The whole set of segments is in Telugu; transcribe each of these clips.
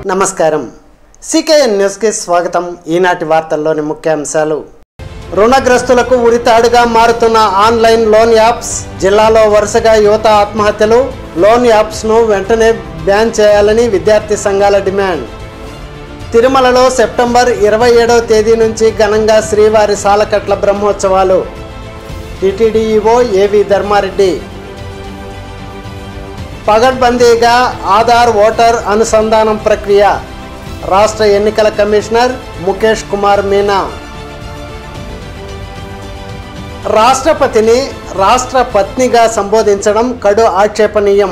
నమస్కారం సికేఎన్ న్యూస్కి స్వాగతం ఈనాటి వార్తల్లోని ముఖ్యాంశాలు రుణగ్రస్తులకు ఉరితాడుగా మారుతున్న ఆన్లైన్ లోన్ యాప్స్ జిల్లాలో వరుసగా యువత ఆత్మహత్యలు లోన్ యాప్స్ను వెంటనే బ్యాన్ చేయాలని విద్యార్థి సంఘాల డిమాండ్ తిరుమలలో సెప్టెంబర్ ఇరవై ఏడవ తేదీ నుంచి ఘనంగా శ్రీవారి సాలకట్ల బ్రహ్మోత్సవాలు టిటిడిఈఓ ఏవి ధర్మారెడ్డి పగడ్బందీగా ఆధార్ ఓటర్ అనుసంధానం ప్రక్రియ రాష్ట్ర ఎన్నికల కమిషనర్ ముఖేష్ కుమార్ మీనా రాష్ట్రపతిని రాష్ట్ర పత్నిగా సంబోధించడం కడు ఆక్షేపణీయం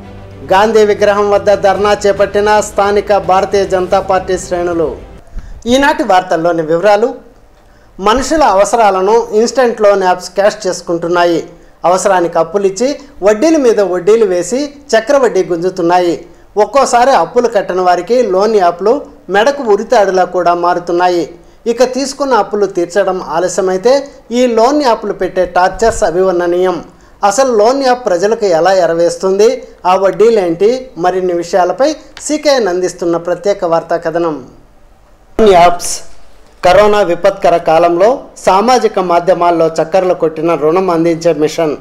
గాంధీ విగ్రహం వద్ద ధర్నా చేపట్టిన స్థానిక భారతీయ జనతా పార్టీ శ్రేణులు ఈనాటి వార్తల్లోని వివరాలు మనుషుల అవసరాలను ఇన్స్టెంట్ లోన్ యాప్స్ క్యాష్ చేసుకుంటున్నాయి అవసరానికి అప్పులిచ్చి వడ్డీల మీద వడ్డీలు వేసి చక్రవడ్డీ గుంజుతున్నాయి ఒక్కోసారి అప్పులు కట్టని వారికి లోన్ యాప్లు మెడకు ఉరితాడులా కూడా మారుతున్నాయి ఇక తీసుకున్న అప్పులు తీర్చడం ఆలస్యమైతే ఈ లోన్ యాప్లు పెట్టే టార్చర్స్ అభివర్ణనీయం అసలు లోన్ యాప్ ప్రజలకు ఎలా ఎరవేస్తుంది ఆ వడ్డీలేంటి మరిన్ని విషయాలపై సీకేఎన్ అందిస్తున్న ప్రత్యేక వార్తా కథనం లోన్ యాప్స్ కరోనా విపత్కర కాలంలో సామాజిక మాధ్యమాల్లో చక్కర్లు కొట్టిన రుణం అందించే మిషన్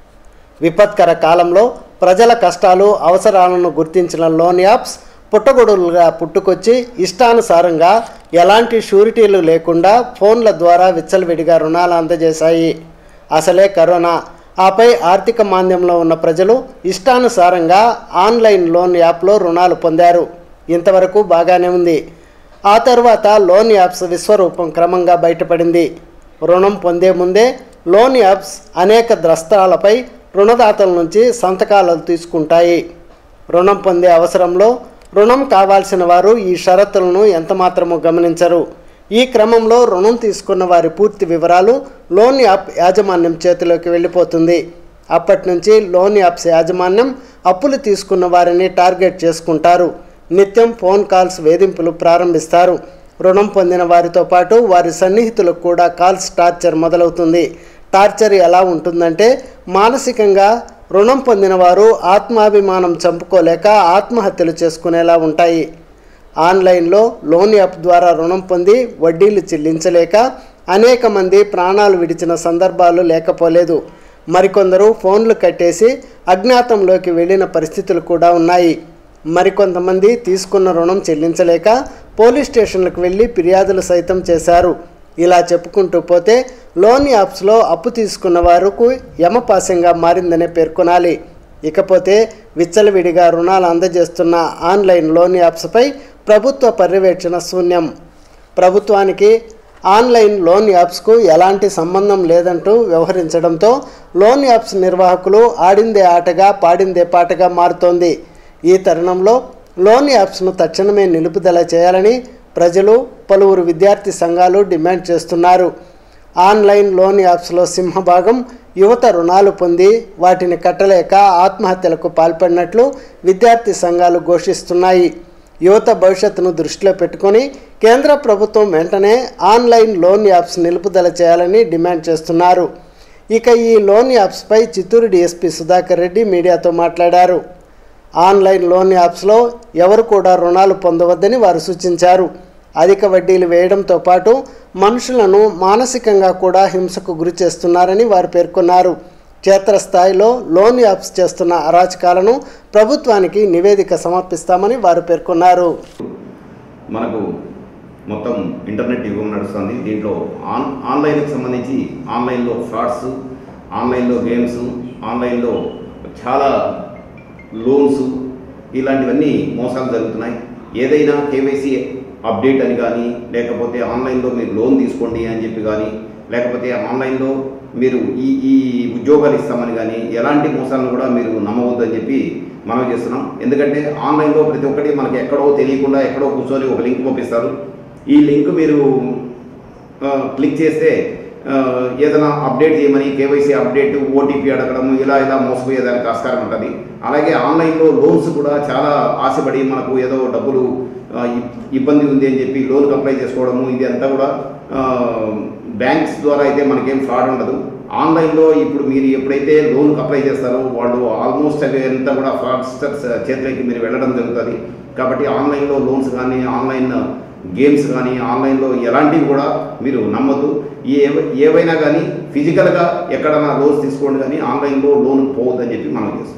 విపత్కర కాలంలో ప్రజల కష్టాలు అవసరాలను గుర్తించిన లోన్ యాప్స్ పుట్టగొడుగులుగా పుట్టుకొచ్చి ఇష్టానుసారంగా ఎలాంటి షూరిటీలు లేకుండా ఫోన్ల ద్వారా విచ్చలవిడిగా రుణాలు అందజేశాయి అసలే కరోనా ఆపై ఆర్థిక మాంద్యంలో ఉన్న ప్రజలు ఇష్టానుసారంగా ఆన్లైన్ లోన్ యాప్లో రుణాలు పొందారు ఇంతవరకు బాగానే ఉంది ఆ తర్వాత లోన్ యాప్స్ విశ్వరూపం క్రమంగా బయటపడింది రుణం పొందే ముందే లోన్ యాప్స్ అనేక ద్రస్తాలపై రుణదాతల నుంచి సంతకాలు తీసుకుంటాయి రుణం పొందే అవసరంలో రుణం కావాల్సిన వారు ఈ షరతులను ఎంతమాత్రమూ గమనించరు ఈ క్రమంలో రుణం తీసుకున్న వారి పూర్తి వివరాలు లోన్ యాప్ యాజమాన్యం చేతిలోకి వెళ్ళిపోతుంది అప్పటి నుంచి లోన్ యాప్స్ యాజమాన్యం అప్పులు తీసుకున్న వారిని టార్గెట్ చేసుకుంటారు నిత్యం ఫోన్ కాల్స్ వేధింపులు ప్రారంభిస్తారు రుణం పొందిన వారితో పాటు వారి సన్నిహితులకు కూడా కాల్స్ టార్చర్ మొదలవుతుంది టార్చర్ ఎలా ఉంటుందంటే మానసికంగా రుణం పొందిన వారు ఆత్మాభిమానం చంపుకోలేక ఆత్మహత్యలు చేసుకునేలా ఉంటాయి ఆన్లైన్లో లోన్ యాప్ ద్వారా రుణం పొంది వడ్డీలు చెల్లించలేక అనేక మంది ప్రాణాలు విడిచిన సందర్భాలు లేకపోలేదు మరికొందరు ఫోన్లు కట్టేసి అజ్ఞాతంలోకి వెళ్ళిన పరిస్థితులు కూడా ఉన్నాయి మరికొంతమంది తీసుకున్న రుణం చెల్లించలేక పోలీస్ స్టేషన్లకు వెళ్ళి ఫిర్యాదులు సైతం చేశారు ఇలా చెప్పుకుంటూ పోతే లోన్ యాప్స్లో అప్పు తీసుకున్న వారికి యమపాశంగా మారిందనే పేర్కొనాలి ఇకపోతే విచ్చలవిడిగా రుణాలు అందజేస్తున్న ఆన్లైన్ లోన్ యాప్స్పై ప్రభుత్వ పర్యవేక్షణ శూన్యం ప్రభుత్వానికి ఆన్లైన్ లోన్ యాప్స్కు ఎలాంటి సంబంధం లేదంటూ వ్యవహరించడంతో లోన్ యాప్స్ నిర్వాహకులు ఆడిందే ఆటగా పాడిందే పాటగా మారుతోంది ఈ తరుణంలో లోన్ యాప్స్ను తక్షణమే నిలుపుదల చేయాలని ప్రజలు పలువురు విద్యార్థి సంఘాలు డిమాండ్ చేస్తున్నారు ఆన్లైన్ లోన్ యాప్స్లో సింహభాగం యువత రుణాలు పొంది వాటిని కట్టలేక ఆత్మహత్యలకు పాల్పడినట్లు విద్యార్థి సంఘాలు ఘోషిస్తున్నాయి యువత భవిష్యత్తును దృష్టిలో పెట్టుకొని కేంద్ర ప్రభుత్వం వెంటనే ఆన్లైన్ లోన్ యాప్స్ నిలుపుదల చేయాలని డిమాండ్ చేస్తున్నారు ఇక ఈ లోన్ యాప్స్పై చిత్తూరు డిఎస్పి సుధాకర్ రెడ్డి మీడియాతో మాట్లాడారు ఆన్లైన్ లోన్ యాప్స్లో ఎవరు కూడా రుణాలు పొందవద్దని వారు సూచించారు అధిక వడ్డీలు వేయడంతో పాటు మనుషులను మానసికంగా కూడా హింసకు గురి చేస్తున్నారని వారు పేర్కొన్నారు క్షేత్రస్థాయిలో లోన్ యాప్స్ చేస్తున్న అరాచకాలను ప్రభుత్వానికి నివేదిక సమర్పిస్తామని వారు పేర్కొన్నారు మనకు మొత్తం ఇంటర్నెట్ యుగం నడుస్తుంది దీంట్లో ఆన్ ఆన్లైన్కి సంబంధించి ఆన్లైన్లో ఫ్రాడ్స్ ఆన్లైన్లో గేమ్స్ ఆన్లైన్లో చాలా లోన్స్ ఇలాంటివన్నీ మోసాలు జరుగుతున్నాయి ఏదైనా కేవైసీ అప్డేట్ అని కానీ లేకపోతే ఆన్లైన్లో మీరు లోన్ తీసుకోండి అని చెప్పి కానీ లేకపోతే ఆన్లైన్లో మీరు ఈ ఈ ఉద్యోగాలు ఇస్తామని కానీ ఎలాంటి మోసాలను కూడా మీరు నమ్మవద్దని చెప్పి మనం చేస్తున్నాం ఎందుకంటే ఆన్లైన్లో ప్రతి ఒక్కటి మనకి ఎక్కడో తెలియకుండా ఎక్కడో కూర్చొని ఒక లింక్ పంపిస్తారు ఈ లింక్ మీరు ఆ, క్లిక్ చేస్తే ఆ, ఏదైనా అప్డేట్ చేయమని కేవైసీ అప్డేట్ ఓటీపీ అడగడం ఇలా ఇలా మోసపోయేదానికి ఆస్కారం ఉంటుంది అలాగే ఆన్లైన్లో లోన్స్ కూడా చాలా ఆశపడి మనకు ఏదో డబ్బులు ఆ, ఇబ్- ఇబ్బంది ఉంది అని చెప్పి లోన్కి అప్లై చేసుకోవడము ఇది అంతా కూడా ఆ, బ్యాంక్స్ ద్వారా అయితే మనకేం ఫ్రాడ్ ఉండదు ఆన్లైన్లో ఇప్పుడు మీరు ఎప్పుడైతే లోన్కి అప్లై చేస్తారో వాళ్ళు ఆల్మోస్ట్ అవి అంతా కూడా ఫ్రాడ్స్టర్స్ చేతిలోకి మీరు వెళ్ళడం జరుగుతుంది కాబట్టి ఆన్లైన్లో లోన్స్ కానీ ఆన్లైన్ గేమ్స్ కానీ ఆన్లైన్లో ఎలాంటివి కూడా మీరు నమ్మద్దు ఏ ఏవైనా కానీ ఫిజికల్గా ఎక్కడైనా లోన్స్ తీసుకోండి కానీ ఆన్లైన్లో లోన్ పోవద్దని చెప్పి మనం చేస్తాం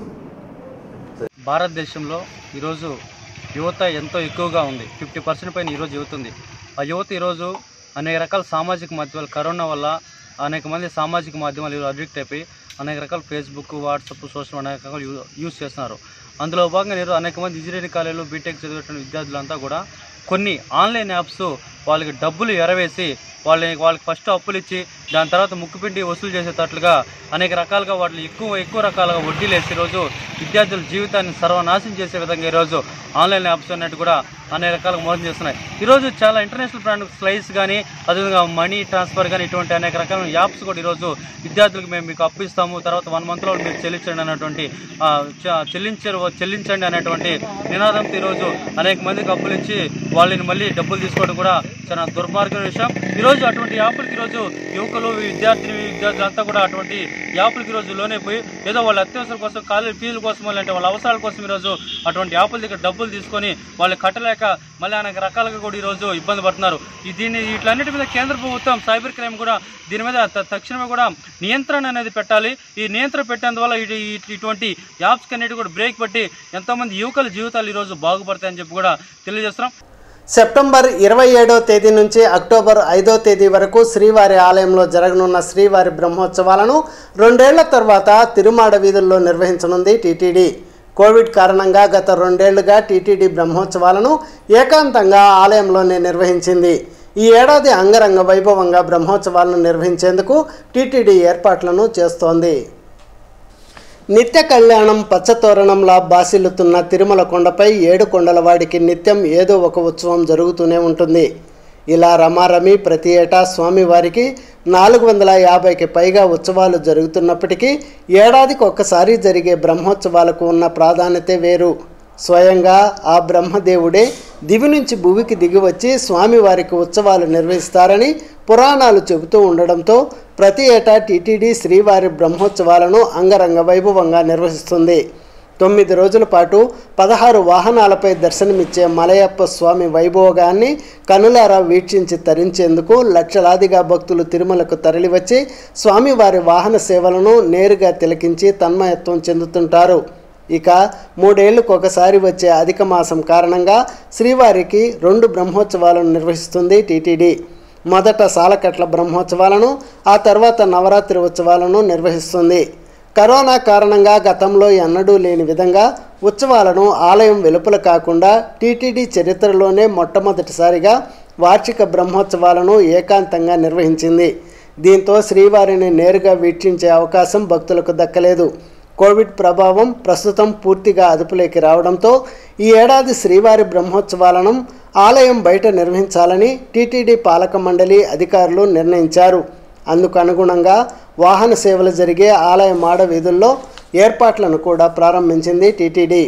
భారతదేశంలో ఈరోజు యువత ఎంతో ఎక్కువగా ఉంది ఫిఫ్టీ పర్సెంట్ పైన ఈరోజు యువత ఉంది ఆ యువత ఈరోజు అనేక రకాల సామాజిక మాధ్యమాలు కరోనా వల్ల అనేక మంది సామాజిక మాధ్యమాలు ఈరోజు అడిక్ట్ అయిపోయి అనేక రకాల ఫేస్బుక్ వాట్సాప్ సోషల్ అనేక రకాలు యూ- యూస్ చేస్తున్నారు అందులో భాగంగా ఈరోజు అనేక మంది ఇంజనీరింగ్ కాలేజీలు బీటెక్ చదివేటువంటి విద్యార్థులంతా కూడా కొన్ని ఆన్లైన్ యాప్స్ వాళ్ళకి డబ్బులు ఎరవేసి వాళ్ళని వాళ్ళకి ఫస్ట్ అప్పులు ఇచ్చి దాని తర్వాత ముక్కుపిండి వసూలు చేసేటట్లుగా అనేక రకాలుగా వాటిని ఎక్కువ ఎక్కువ రకాలుగా వడ్డీలు వేసి ఈరోజు విద్యార్థుల జీవితాన్ని సర్వనాశనం చేసే విధంగా ఈరోజు ఆన్లైన్ యాప్స్ అన్నట్టు కూడా అనేక రకాలుగా మోసం చేస్తున్నాయి ఈరోజు చాలా ఇంటర్నేషనల్ బ్రాండ్ స్లైస్ కానీ అదేవిధంగా మనీ ట్రాన్స్ఫర్ కానీ ఇటువంటి అనేక రకాల యాప్స్ కూడా ఈరోజు విద్యార్థులకు మేము మీకు అప్పు ఇస్తాము తర్వాత వన్ మంత్లో మీరు చెల్లించండి అన్నటువంటి ఆ, చ- చెల్లించరు చెల్లించండి అనేటువంటి నినాదంతో ఈరోజు అనేక మందికి అప్పులు ఇచ్చి వాళ్ళని మళ్ళీ డబ్బులు తీసుకోవడం కూడా చాలా దుర్మార్గమైన విషయం ఈరోజు అటువంటి యాప్లకి ఈరోజు యువకులు విద్యార్థిని విద్యార్థులంతా కూడా అటువంటి యాప్లకి ఈరోజు లోనైపోయి ఏదో వాళ్ళ అత్యవసరం కోసం కాలేజీ ఫీజుల కోసం లేదంటే వాళ్ళ అవసరాల కోసం ఈరోజు అటువంటి యాప్ల దగ్గర డబ్బులు తీసుకొని వాళ్ళు కట్టలేక మళ్ళీ అనేక రకాలుగా కూడా ఈరోజు ఇబ్బంది పడుతున్నారు ఈ దీన్ని వీటన్నిటి మీద కేంద్ర ప్రభుత్వం సైబర్ క్రైమ్ కూడా దీని మీద త- తక్షణమే కూడా నియంత్రణ అనేది పెట్టాలి ఈ నియంత్రణ పెట్టేందువల్ల ఇటు- ఇటు- ఇటువంటి యాప్స్ అన్నిటి కూడా బ్రేక్ పట్టి ఎంతోమంది యువకుల జీవితాలు ఈరోజు బాగుపడతాయని చెప్పి కూడా తెలియజేస్తున్నాం సెప్టెంబర్ ఇరవై ఏడో తేదీ నుంచి అక్టోబర్ ఐదో తేదీ వరకు శ్రీవారి ఆలయంలో జరగనున్న శ్రీవారి బ్రహ్మోత్సవాలను రెండేళ్ల తర్వాత తిరుమాడ వీధుల్లో నిర్వహించనుంది టీటీడీ కోవిడ్ కారణంగా గత రెండేళ్లుగా టీటీడీ బ్రహ్మోత్సవాలను ఏకాంతంగా ఆలయంలోనే నిర్వహించింది ఈ ఏడాది అంగరంగ వైభవంగా బ్రహ్మోత్సవాలను నిర్వహించేందుకు టీటీడీ ఏర్పాట్లను చేస్తోంది నిత్య కళ్యాణం పచ్చతోరణంలా బాసిల్లుతున్న తిరుమల కొండపై ఏడు కొండల వాడికి నిత్యం ఏదో ఒక ఉత్సవం జరుగుతూనే ఉంటుంది ఇలా రమారమి ప్రతి ఏటా స్వామివారికి నాలుగు వందల యాభైకి పైగా ఉత్సవాలు జరుగుతున్నప్పటికీ ఏడాదికి ఒక్కసారి జరిగే బ్రహ్మోత్సవాలకు ఉన్న ప్రాధాన్యతే వేరు స్వయంగా ఆ బ్రహ్మదేవుడే దివి నుంచి భూమికి దిగివచ్చి స్వామివారికి ఉత్సవాలు నిర్వహిస్తారని పురాణాలు చెబుతూ ఉండడంతో ప్రతి ఏటా టీటీడీ శ్రీవారి బ్రహ్మోత్సవాలను అంగరంగ వైభవంగా నిర్వహిస్తుంది తొమ్మిది రోజుల పాటు పదహారు వాహనాలపై దర్శనమిచ్చే మలయప్ప స్వామి వైభోగాన్ని కనులారా వీక్షించి తరించేందుకు లక్షలాదిగా భక్తులు తిరుమలకు తరలివచ్చి స్వామివారి వాహన సేవలను నేరుగా తిలకించి తన్మయత్వం చెందుతుంటారు ఇక మూడేళ్లకు ఒకసారి వచ్చే అధిక మాసం కారణంగా శ్రీవారికి రెండు బ్రహ్మోత్సవాలను నిర్వహిస్తుంది టీటీడీ మొదట సాలకట్ల బ్రహ్మోత్సవాలను ఆ తర్వాత నవరాత్రి ఉత్సవాలను నిర్వహిస్తుంది కరోనా కారణంగా గతంలో ఎన్నడూ లేని విధంగా ఉత్సవాలను ఆలయం వెలుపల కాకుండా టీటీడీ చరిత్రలోనే మొట్టమొదటిసారిగా వార్షిక బ్రహ్మోత్సవాలను ఏకాంతంగా నిర్వహించింది దీంతో శ్రీవారిని నేరుగా వీక్షించే అవకాశం భక్తులకు దక్కలేదు కోవిడ్ ప్రభావం ప్రస్తుతం పూర్తిగా అదుపులోకి రావడంతో ఈ ఏడాది శ్రీవారి బ్రహ్మోత్సవాలను ఆలయం బయట నిర్వహించాలని టీటీడీ పాలక మండలి అధికారులు నిర్ణయించారు అందుకు అనుగుణంగా వాహన సేవలు జరిగే ఆలయ మాడ వీధుల్లో ఏర్పాట్లను కూడా ప్రారంభించింది టీటీడీ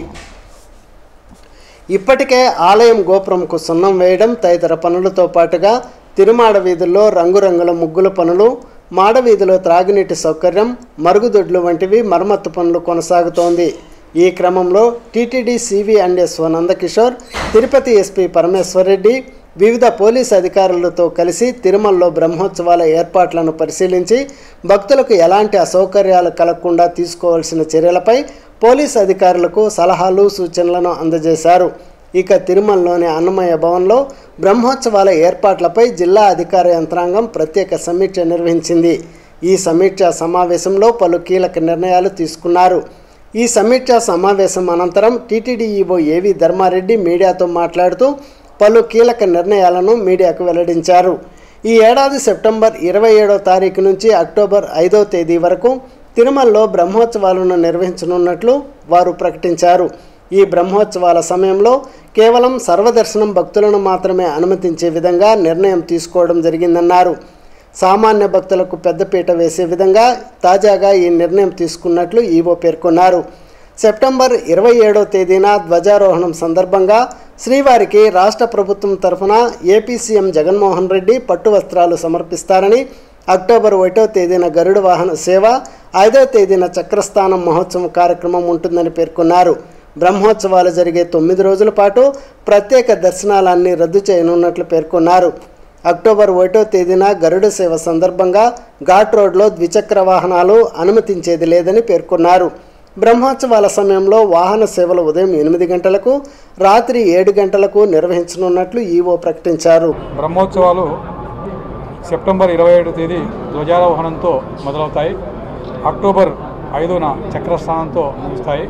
ఇప్పటికే ఆలయం గోపురంకు సున్నం వేయడం తదితర పనులతో పాటుగా తిరుమాడ వీధుల్లో రంగురంగుల ముగ్గుల పనులు మాడవీధిలో త్రాగునీటి సౌకర్యం మరుగుదొడ్లు వంటివి మరమ్మత్తు పనులు కొనసాగుతోంది ఈ క్రమంలో TTD CV and S Nandakishore Tirupati SP Parameswara Reddy వివిధ పోలీస్ అధికారులతో కలిసి తిరుమలలో బ్రహ్మోత్సవాల ఏర్పాట్లను పరిశీలించి భక్తులకు ఎలాంటి అసౌకర్యాలు కలగకుండా తీసుకోవాల్సిన చర్యలపై పోలీస్ అధికారులకు సలహాలు సూచనలను అందజేశారు ఇక తిరుమలలోని అన్నమయ్య భవన్లో బ్రహ్మోత్సవాల ఏర్పాట్లపై జిల్లా అధికార యంత్రాంగం ప్రత్యేక సమీక్ష నిర్వహించింది ఈ సమీక్ష సమావేశంలో పలు కీలక నిర్ణయాలు తీసుకున్నారు ఈ సమీక్ష సమావేశం అనంతరం టీటీడీ ఈవో ఏవి ధర్మారెడ్డి మీడియాతో మాట్లాడుతూ పలు కీలక నిర్ణయాలను మీడియాకు వెల్లడించారు ఈ ఏడాది సెప్టెంబర్ ఇరవై ఏడో తారీఖు నుంచి అక్టోబర్ ఐదో తేదీ వరకు తిరుమలలో బ్రహ్మోత్సవాలను నిర్వహించనున్నట్లు వారు ప్రకటించారు ఈ బ్రహ్మోత్సవాల సమయంలో కేవలం సర్వదర్శనం భక్తులను మాత్రమే అనుమతించే విధంగా నిర్ణయం తీసుకోవడం జరిగిందన్నారు సామాన్య భక్తులకు పెద్దపీట వేసే విధంగా తాజాగా ఈ నిర్ణయం తీసుకున్నట్లు ఈవో పేర్కొన్నారు సెప్టెంబర్ ఇరవై ఏడో తేదీన ధ్వజారోహణం సందర్భంగా శ్రీవారికి రాష్ట్ర ప్రభుత్వం తరఫున ఏపీ సీఎం జగన్మోహన్ రెడ్డి పట్టు వస్త్రాలు సమర్పిస్తారని అక్టోబర్ ఒకటో తేదీన గరుడ వాహన సేవ ఐదో తేదీన చక్రస్థానం మహోత్సవం కార్యక్రమం ఉంటుందని పేర్కొన్నారు బ్రహ్మోత్సవాలు జరిగే తొమ్మిది రోజుల పాటు ప్రత్యేక దర్శనాలన్నీ రద్దు చేయనున్నట్లు పేర్కొన్నారు అక్టోబర్ ఒకటో తేదీన గరుడ సేవ సందర్భంగా ఘాట్ రోడ్లో ద్విచక్ర వాహనాలు అనుమతించేది లేదని పేర్కొన్నారు బ్రహ్మోత్సవాల సమయంలో వాహన సేవలు ఉదయం ఎనిమిది గంటలకు రాత్రి ఏడు గంటలకు నిర్వహించనున్నట్లు ఈవో ప్రకటించారు బ్రహ్మోత్సవాలు సెప్టెంబర్ ఇరవై ఏడు తేదీ ధ్వజారోహణంతో మొదలవుతాయి అక్టోబర్ ఐదున చక్రస్నానంతో ముగుస్తాయి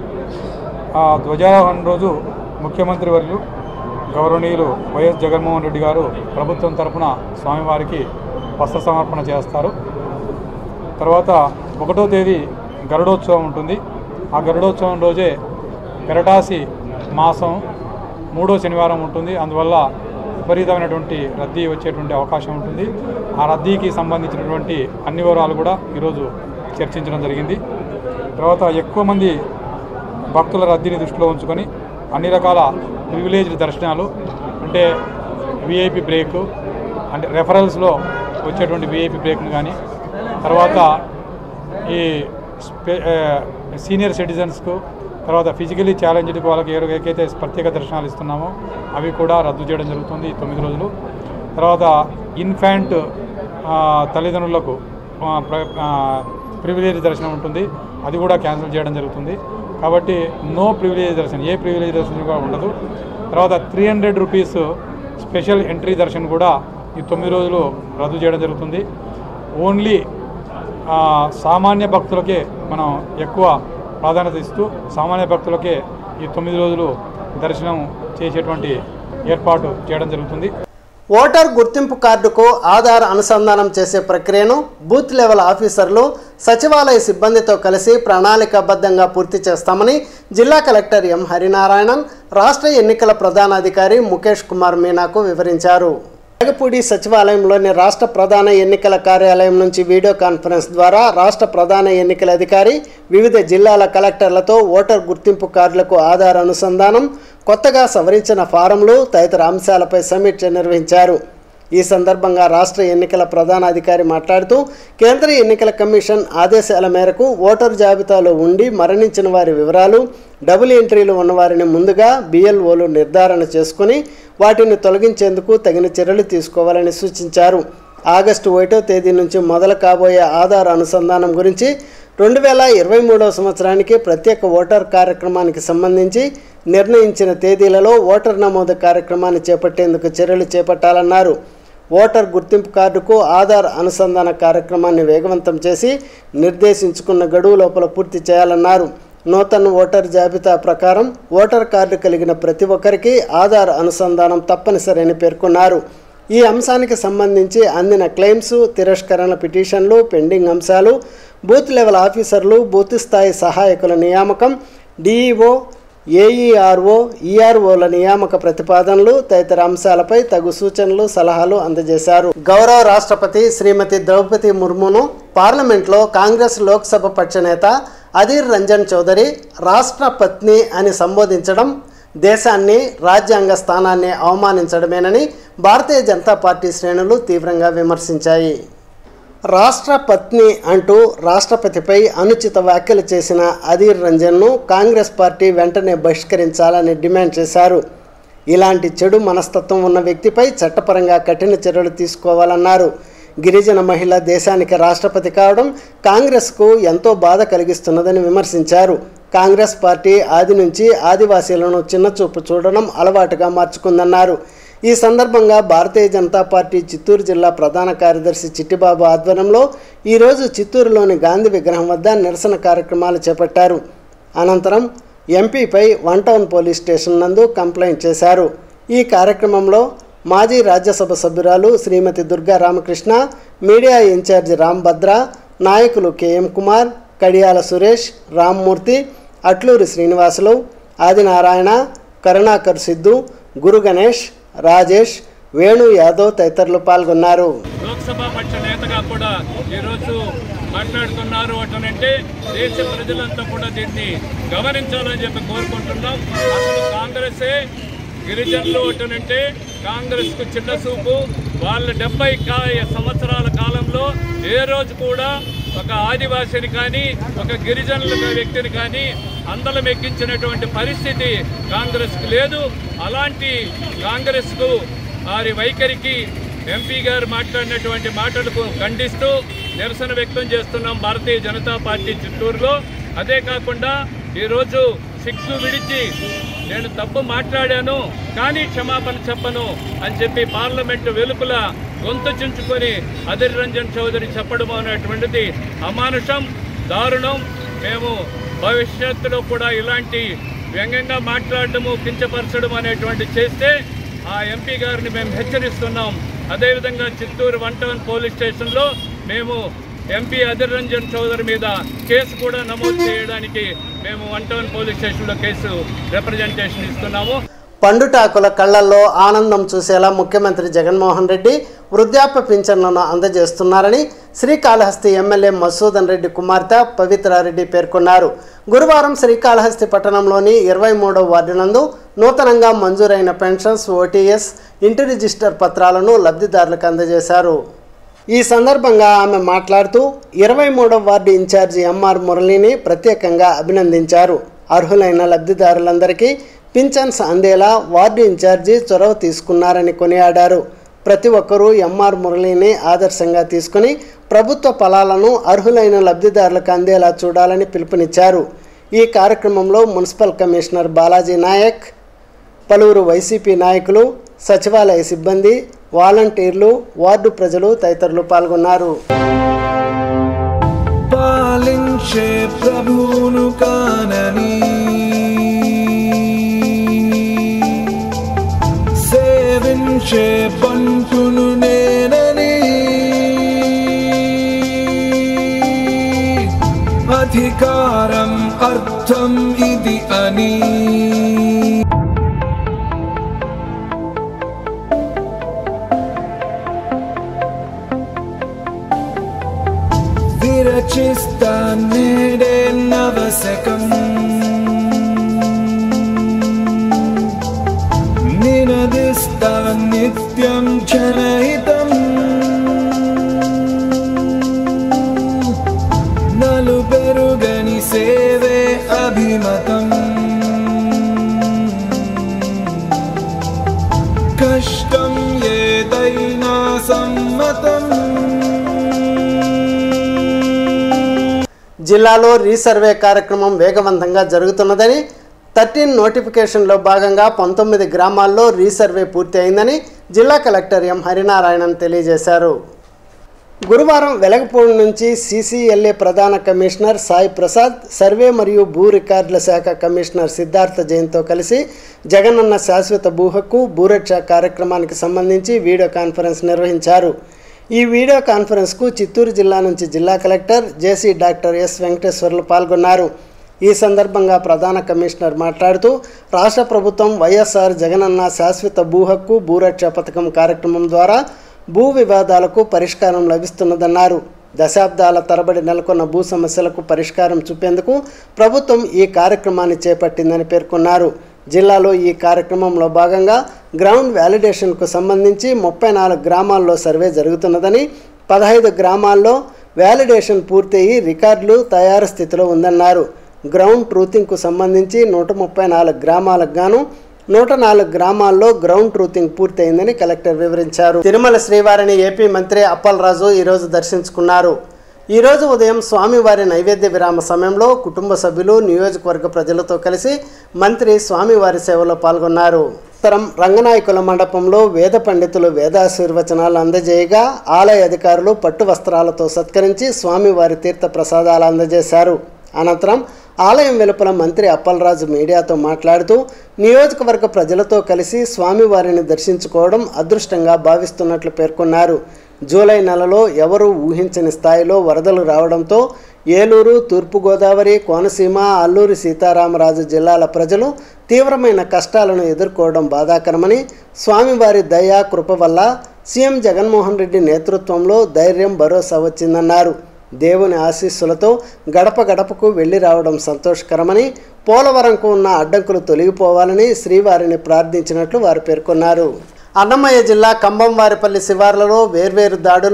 ఆ ధ్వజారోహణ రోజు ముఖ్యమంత్రి వర్యులు గౌరవనీయులు వైఎస్ జగన్మోహన్ రెడ్డి గారు ప్రభుత్వం తరపున స్వామివారికి వస్త్ర సమర్పణ చేస్తారు తర్వాత ఒకటో తేదీ గరుడోత్సవం ఉంటుంది ఆ గరుడోత్సవం రోజే పెరటాసి మాసం మూడో శనివారం ఉంటుంది అందువల్ల విపరీతమైనటువంటి రద్దీ వచ్చేటువంటి అవకాశం ఉంటుంది ఆ రద్దీకి సంబంధించినటువంటి అన్ని వివరాలు కూడా ఈరోజు చర్చించడం జరిగింది తర్వాత ఎక్కువ మంది భక్తుల రద్దీని దృష్టిలో ఉంచుకొని అన్ని రకాల ప్రివిలేజ్డ్ దర్శనాలు అంటే విఐపి బ్రేక్ అంటే రెఫరల్స్లో వచ్చేటువంటి విఐపి బ్రేక్ను కానీ తర్వాత ఈ స్పె ఆ, సీనియర్ సిటిజన్స్కు తర్వాత ఫిజికలీ ఛాలెంజ్డ్ వాళ్ళకి ఏ- ఏకైతే ప్రత్యేక దర్శనాలు ఇస్తున్నామో అవి కూడా రద్దు చేయడం జరుగుతుంది ఈ తొమ్మిది రోజులు తర్వాత ఇన్ఫాంట్ ఆ, తల్లిదండ్రులకు ఆ, ప్ర- ఆ, ప్రివిలేజ్ దర్శనం ఉంటుంది అది కూడా క్యాన్సిల్ చేయడం జరుగుతుంది కాబట్టి నో ప్రివిలేజ్ దర్శనం ఏ ప్రివిలేజ్ దర్శనం కూడా ఉండదు తర్వాత three hundred rupees special entry దర్శనం కూడా ఈ తొమ్మిది రోజులు రద్దు చేయడం జరుగుతుంది ఓన్లీ ఆ, సామాన్య భక్తులకే మనం ఎక్కువ ప్రాధాన్యత ఇస్తూ సామాన్య భక్తులకే ఈ తొమ్మిది రోజులు దర్శనం చేసేటువంటి ఏర్పాటు చేయడం జరుగుతుంది ఓటర్ గుర్తింపు కార్డుకు ఆధార్ అనుసంధానం చేసే ప్రక్రియను బూత్ లెవెల్ ఆఫీసర్లు సచివాలయ సిబ్బందితో కలిసి ప్రణాళికాబద్ధంగా పూర్తి చేస్తామని జిల్లా కలెక్టర్ ఎం హరినారాయణన్ రాష్ట్ర ఎన్నికల ప్రధానాధికారి ముఖేష్ కుమార్ మీనాకు వివరించారు నాగపూడి సచివాలయంలోని రాష్ట్ర ప్రధాన ఎన్నికల కార్యాలయం నుంచి వీడియో కాన్ఫరెన్స్ ద్వారా రాష్ట్ర ప్రధాన ఎన్నికల అధికారి వివిధ జిల్లాల కలెక్టర్లతో ఓటర్ గుర్తింపు కార్డులకు ఆధార్ అనుసంధానం కొత్తగా సవరించిన ఫారంలు తదితర అంశాలపై సమీక్ష నిర్వహించారు ఈ సందర్భంగా రాష్ట్ర ఎన్నికల ప్రధాన అధికారి మాట్లాడుతూ కేంద్ర ఎన్నికల కమిషన్ ఆదేశాల మేరకు ఓటరు జాబితాలో ఉండి మరణించిన వారి వివరాలు డబుల్ ఎంట్రీలు ఉన్నవారిని ముందుగా బిఎల్ఓలు నిర్ధారణ చేసుకుని వాటిని తొలగించేందుకు తగిన చర్యలు తీసుకోవాలని సూచించారు ఆగస్టు ఒకటో తేదీ నుంచి మొదలు కాబోయే ఆధార్ అనుసంధానం గురించి రెండు వేల ఇరవై మూడవ సంవత్సరానికి ప్రత్యేక ఓటర్ కార్యక్రమానికి సంబంధించి నిర్ణయించిన తేదీలలో ఓటర్ నమోదు కార్యక్రమాన్ని చేపట్టేందుకు చర్యలు చేపట్టాలన్నారు ఓటర్ గుర్తింపు కార్డుకు ఆధార్ అనుసంధాన కార్యక్రమాన్ని వేగవంతం చేసి నిర్దేశించుకున్న గడువు లోపల పూర్తి చేయాలన్నారు నూతన ఓటర్ జాబితా ప్రకారం ఓటర్ కార్డు కలిగిన ప్రతి ఒక్కరికి ఆధార్ అనుసంధానం తప్పనిసరి అని పేర్కొన్నారు ఈ అంశానికి సంబంధించి అందిన క్లెయిమ్స్ తిరస్కరణ పిటిషన్లు పెండింగ్ అంశాలు బూత్ లెవెల్ ఆఫీసర్లు బూత్ స్థాయి సహాయకుల నియామకం డిఈఓ ఏఈఆర్ఓ ఈఆర్ఓల నియామక ప్రతిపాదనలు తదితర అంశాలపై తగు సూచనలు సలహాలు అందజేశారు గౌరవ రాష్ట్రపతి శ్రీమతి ద్రౌపది ముర్మును పార్లమెంట్లో కాంగ్రెస్ లోక్సభ పక్ష నేత అధీర్ రంజన్ చౌదరి రాష్ట్ర పత్ని అని సంబోధించడం దేశాన్ని రాజ్యాంగ స్థానాన్ని అవమానించడమేనని భారతీయ జనతా పార్టీ శ్రేణులు తీవ్రంగా విమర్శించాయి రాష్ట్ర పత్ని అంటూ రాష్ట్రపతిపై అనుచిత వ్యాఖ్యలు చేసిన అధీర్ రంజన్ను కాంగ్రెస్ పార్టీ వెంటనే బహిష్కరించాలని డిమాండ్ చేశారు ఇలాంటి చెడు మనస్తత్వం ఉన్న వ్యక్తిపై చట్టపరంగా కఠిన చర్యలు తీసుకోవాలన్నారు గిరిజన మహిళ దేశానికి రాష్ట్రపతి కావడం కాంగ్రెస్కు ఎంతో బాధ కలిగిస్తున్నదని విమర్శించారు కాంగ్రెస్ పార్టీ ఆది నుంచి ఆదివాసీలను చిన్నచూపు చూడడం అలవాటుగా మార్చుకుందన్నారు ఈ సందర్భంగా భారతీయ జనతా పార్టీ చిత్తూరు జిల్లా ప్రధాన కార్యదర్శి చిట్టిబాబు ఆధ్వర్యంలో ఈరోజు చిత్తూరులోని గాంధీ విగ్రహం వద్ద నిరసన కార్యక్రమాలు చేపట్టారు అనంతరం ఎంపీపై వన్ టౌన్ పోలీస్ స్టేషన్ నందు కంప్లైంట్ చేశారు ఈ కార్యక్రమంలో మాజీ రాజ్యసభ సభ్యురాలు శ్రీమతి దుర్గా రామకృష్ణ మీడియా ఇన్ఛార్జి రాంభద్ర నాయకులు కెఎం కుమార్ కడియాల సురేష్ రామ్మూర్తి అట్లూరి శ్రీనివాసులు ఆదినారాయణ కరుణాకర్ సిద్ధు గురు గణేష్ రాజేష్ వేణు యాదవ్ తదితరులు పాల్గొన్నారు లోక్సభ పక్ష నేతగా కూడా ఈరోజు మాట్లాడుతున్నారు అటనంటే దేశ ప్రజలంతా కూడా దీన్ని గమనించాలని చెప్పి కోరుకుంటున్నాం అసలు కాంగ్రెసే గిరిజనులు అటనంటే కాంగ్రెస్ కు చిన్న చూపు వాళ్ళ డెబ్బై కా సంవత్సరాల కాలంలో ఏ రోజు కూడా ఒక ఆదివాసిని కానీ ఒక గిరిజనుల వ్యక్తిని కానీ అందలం ఎక్కించినటువంటి పరిస్థితి కాంగ్రెస్కు లేదు అలాంటి కాంగ్రెస్కు వారి వైఖరికి ఎంపీ గారు మాట్లాడినటువంటి మాటలకు ఖండిస్తూ నిరసన వ్యక్తం చేస్తున్నాం భారతీయ జనతా పార్టీ చిత్తూరులో అదే కాకుండా ఈరోజు సిగ్గు విడిచి నేను తప్పు మాట్లాడాను కానీ క్షమాపణ చెప్పను అని చెప్పి పార్లమెంటు వెలుపల గొంతు చించుకొని అధిర్ రంజన్ చౌదరి చెప్పడం అనేటువంటిది అమానుషం దారుణం మేము భవిష్యత్తులో కూడా ఇలాంటి వ్యంగ్యంగా మాట్లాడటము కించపరచడం అనేటువంటి చేస్తే ఆ ఎంపీ గారిని మేము హెచ్చరిస్తున్నాం అదేవిధంగా చిత్తూరు వన్ టౌన్ పోలీస్ స్టేషన్లో మేము ఎంపీ అధిర్ రంజన్ చౌదరి మీద కేసు కూడా నమోదు చేయడానికి మేము వన్ టౌన్ పోలీస్ స్టేషన్లో కేసు రిప్రజెంటేషన్ ఇస్తున్నాము పండుటాకుల కళ్లల్లో ఆనందం చూసేలా ముఖ్యమంత్రి జగన్మోహన్ రెడ్డి వృద్ధాప్య పింఛన్లను అందజేస్తున్నారని శ్రీకాళహస్తి ఎమ్మెల్యే మసూదన్ రెడ్డి కుమార్తె పవిత్రారెడ్డి పేర్కొన్నారు గురువారం శ్రీకాళహస్తి పట్టణంలోని ఇరవై మూడవ వార్డు నందు నూతనంగా మంజూరైన పెన్షన్స్ ఓటీఎస్ ఇంటి రిజిస్టర్ పత్రాలను లబ్ధిదారులకు అందజేశారు ఈ సందర్భంగా ఆమె మాట్లాడుతూ ఇరవై మూడవ వార్డు ఇన్ఛార్జి ఎంఆర్ మురళిని ప్రత్యేకంగా అభినందించారు అర్హులైన లబ్ధిదారులందరికీ పింఛన్స్ అందేలా వార్డు ఇన్ఛార్జి చొరవ తీసుకున్నారని కొనియాడారు ప్రతి ఒక్కరూ ఎంఆర్ మురళిని ఆదర్శంగా తీసుకుని ప్రభుత్వ ఫలాలను అర్హులైన లబ్ధిదారులకు అందేలా చూడాలని పిలుపునిచ్చారు ఈ కార్యక్రమంలో మున్సిపల్ కమిషనర్ బాలాజీ నాయక్ పలువురు వైసీపీ నాయకులు సచివాలయ సిబ్బంది వాలంటీర్లు వార్డు ప్రజలు తదితరులు పాల్గొన్నారు పాలించే ప్రభువును కానని సేవించే బంటును నేనని అధికారం అర్థం ఇది అని విరచిస్తా నేడే నవశకం నినదిస్తా నిత్యం జనహితం నలు పెరుగని సేవే అభిమతం కష్టం ఏదైనా సమ్మతం జిల్లాలో రీసర్వే కార్యక్రమం వేగవంతంగా జరుగుతున్నదని థర్టీన్ నోటిఫికేషన్లో భాగంగా పంతొమ్మిది గ్రామాల్లో రీసర్వే పూర్తి అయిందని జిల్లా కలెక్టర్ ఎం హరినారాయణన్ తెలియజేశారు గురువారం వెలగపూడి నుంచి సీసీఎల్ఏ ప్రధాన కమిషనర్ సాయి ప్రసాద్ సర్వే మరియు భూ రికార్డుల శాఖ కమిషనర్ సిద్ధార్థ జైన్తో కలిసి జగనన్న శాశ్వత భూ హక్కు భూరక్ష కార్యక్రమానికి సంబంధించి వీడియో కాన్ఫరెన్స్ నిర్వహించారు ఈ వీడియో కాన్ఫరెన్స్కు చిత్తూరు జిల్లా నుంచి జిల్లా collector JC doctor S Venkateswarlu పాల్గొన్నారు ఈ సందర్భంగా ప్రధాన కమిషనర్ మాట్లాడుతూ రాష్ట్ర ప్రభుత్వం వైఎస్ఆర్ జగనన్న శాశ్వత భూ హక్కు భూరక్ష పథకం కార్యక్రమం ద్వారా భూ వివాదాలకు పరిష్కారం లభిస్తున్నదన్నారు దశాబ్దాల తరబడి నెలకొన్న భూ సమస్యలకు పరిష్కారం చూపేందుకు ప్రభుత్వం ఈ కార్యక్రమాన్ని చేపట్టిందని పేర్కొన్నారు జిల్లాలో ఈ కార్యక్రమంలో భాగంగా గ్రౌండ్ వ్యాలిడేషన్కు సంబంధించి ముప్పై నాలుగు గ్రామాల్లో సర్వే జరుగుతున్నదని పదహైదు గ్రామాల్లో వ్యాలిడేషన్ పూర్తయి రికార్డులు తయారు స్థితిలో ఉందన్నారు గ్రౌండ్ ట్రూతింగ్కు సంబంధించి నూట ముప్పై నాలుగు గ్రామాలకు గాను నూట నాలుగు గ్రామాల్లో గ్రౌండ్ ట్రూతింగ్ పూర్తయిందని కలెక్టర్ వివరించారు తిరుమల శ్రీవారిని ఏపీ మంత్రి అప్పలరాజు ఈరోజు దర్శించుకున్నారు ఈరోజు ఉదయం స్వామివారి నైవేద్య విరామ సమయంలో కుటుంబ సభ్యులు నియోజకవర్గ ప్రజలతో కలిసి మంత్రి స్వామివారి సేవలో పాల్గొన్నారు తరం రంగనాయకుల మండపంలో వేద పండితులు వేదాశీర్వచనాలు అందజేయగా ఆలయ అధికారులు పట్టు వస్త్రాలతో సత్కరించి స్వామివారి తీర్థ ప్రసాదాలు అందజేశారు అనంతరం ఆలయం వెలుపల మంత్రి అప్పలరాజు మీడియాతో మాట్లాడుతూ నియోజకవర్గ ప్రజలతో కలిసి స్వామివారిని దర్శించుకోవడం అదృష్టంగా భావిస్తున్నట్లు పేర్కొన్నారు జూలై నెలలో ఎవరూ ఊహించని స్థాయిలో వరదలు రావడంతో ఏలూరు తూర్పుగోదావరి కోనసీమ అల్లూరి సీతారామరాజు జిల్లాల ప్రజలు తీవ్రమైన కష్టాలను ఎదుర్కోవడం బాధాకరమని స్వామివారి దయా కృప వల్ల సీఎం జగన్మోహన్ రెడ్డి నేతృత్వంలో ధైర్యం భరోసా వచ్చిందన్నారు దేవుని ఆశీస్సులతో గడప గడపకు వెళ్ళి రావడం సంతోషకరమని పోలవరంకు ఉన్న అడ్డంకులు తొలగిపోవాలని శ్రీవారిని ప్రార్థించినట్లు వారు పేర్కొన్నారు అన్నమయ్య జిల్లా కంభంవారిపల్లి శివార్లలో వేర్వేరు దాడుల్లో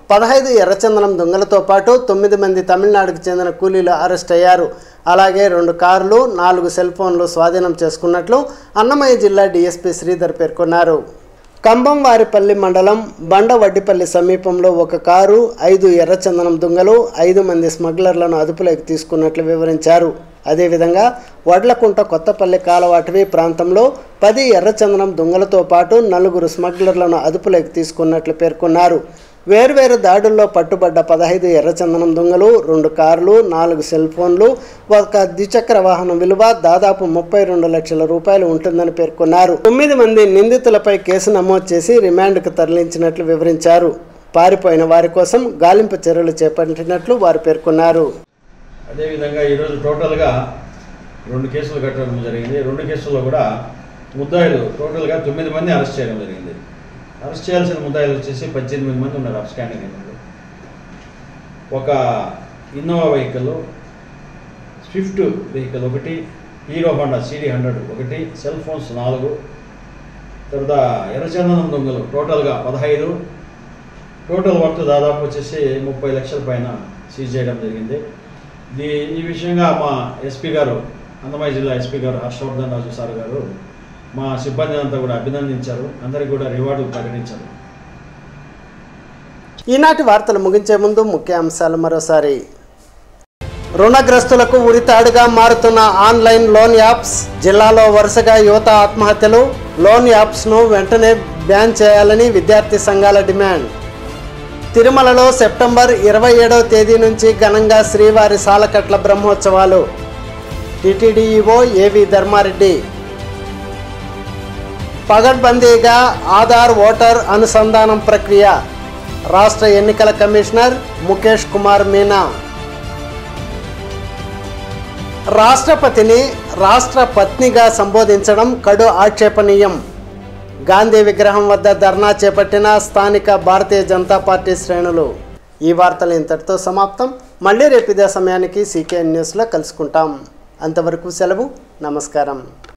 పదహైదు ఎర్రచందనం దొంగలతో పాటు తొమ్మిది మంది తమిళనాడుకు చెందిన కూలీలు అరెస్ట్ అయ్యారు అలాగే రెండు కార్లు నాలుగు సెల్ ఫోన్లు స్వాధీనం చేసుకున్నట్లు అన్నమయ్య జిల్లా డీఎస్పీ శ్రీధర్ పేర్కొన్నారు కంభంవారిపల్లి మండలం బండవడ్డిపల్లి సమీపంలో ఒక కారు ఐదు ఎర్రచందనం దొంగలు ఐదు మంది స్మగ్లర్లను అదుపులోకి తీసుకున్నట్లు వివరించారు అదేవిధంగా వడ్లకుంట కొత్తపల్లి కాలవాటవి ప్రాంతంలో పది ఎర్రచందనం దొంగలతో పాటు నలుగురు స్మగ్లర్లను అదుపులోకి తీసుకున్నట్లు పేర్కొన్నారు వేర్వేరు దాడుల్లో పట్టుబడ్డ పదహైదు ఎర్రచందనం దొంగలు రెండు కార్లు నాలుగు సెల్ ఫోన్లు ఒక ద్విచక్ర వాహనం విలువ దాదాపు ముప్పై రెండు లక్షల రూపాయలు ఉంటుందని పేర్కొన్నారు తొమ్మిది మంది నిందితులపై కేసు నమోదు చేసి రిమాండ్కు తరలించినట్లు వివరించారు పారిపోయిన వారి కోసం గాలింపు చర్యలు చేపట్టినట్లు వారు పేర్కొన్నారు అదేవిధంగా ఈరోజు టోటల్గా రెండు కేసులు కట్టడం జరిగింది రెండు కేసుల్లో కూడా ముద్దాయిలు టోటల్గా తొమ్మిది మంది అరెస్ట్ చేయడం జరిగింది అరెస్ట్ చేయాల్సిన ముద్దాయిలు వచ్చేసి పద్దెనిమిది మంది ఉన్నారు అబ్స్కాండింగ్ కేంద్రంలో ఒక ఇన్నోవా వెహికల్ స్విఫ్ట్ వెహికల్ ఒకటి హీరో హోండా సిడి హండ్రెడ్ ఒకటి సెల్ ఫోన్స్ నాలుగు తర్వాత ఎర్రచందనం దొంగలు టోటల్గా పదహైదు టోటల్ వర్త్ దాదాపు వచ్చేసి ముప్పై లక్షల పైన సీజ్ చేయడం జరిగింది దీ ఈ విషయంగా మా ఎస్పీ గారు అన్నమయ్య జిల్లా ఎస్పీ గారు హర్షవర్ధన్ రాజు సార్ గారు మా సిబ్బంది అంతా కూడా అభినందించారు అందరికీ కూడా రివార్డులు ప్రకటించారు ఈనాటి వార్తలు ముగించే ముందు ముఖ్య అంశాలు మరోసారి రుణగ్రస్తులకు ఉరితాడుగా మారుతున్న ఆన్లైన్ లోన్ యాప్స్ జిల్లాలో వరుసగా యువత ఆత్మహత్యలు లోన్ యాప్స్ను వెంటనే బ్యాన్ చేయాలని విద్యార్థి సంఘాల డిమాండ్ తిరుమలలో సెప్టెంబర్ ఇరవై ఏడవ తేదీ నుంచి ఘనంగా శ్రీవారి సాలకట్ల బ్రహ్మోత్సవాలు టిటిడిఈఓ ఏవి ధర్మారెడ్డి పగడ్బందీగా ఆధార్ ఓటర్ అనుసంధానం ప్రక్రియ రాష్ట్ర ఎన్నికల కమిషనర్ ముఖేష్ కుమార్ మీనా రాష్ట్రపతిని రాష్ట్ర పత్నిగా సంబోధించడం కడు ఆక్షేపణీయం గాంధీ విగ్రహం వద్ద ధర్నా చేపట్టిన స్థానిక భారతీయ జనతా పార్టీ శ్రేణులు ఈ వార్తలు ఇంతటితో సమాప్తం మళ్ళీ రేపు ఇదే సమయానికి సీకే న్యూస్లో కలుసుకుంటాం అంతవరకు సెలవు నమస్కారం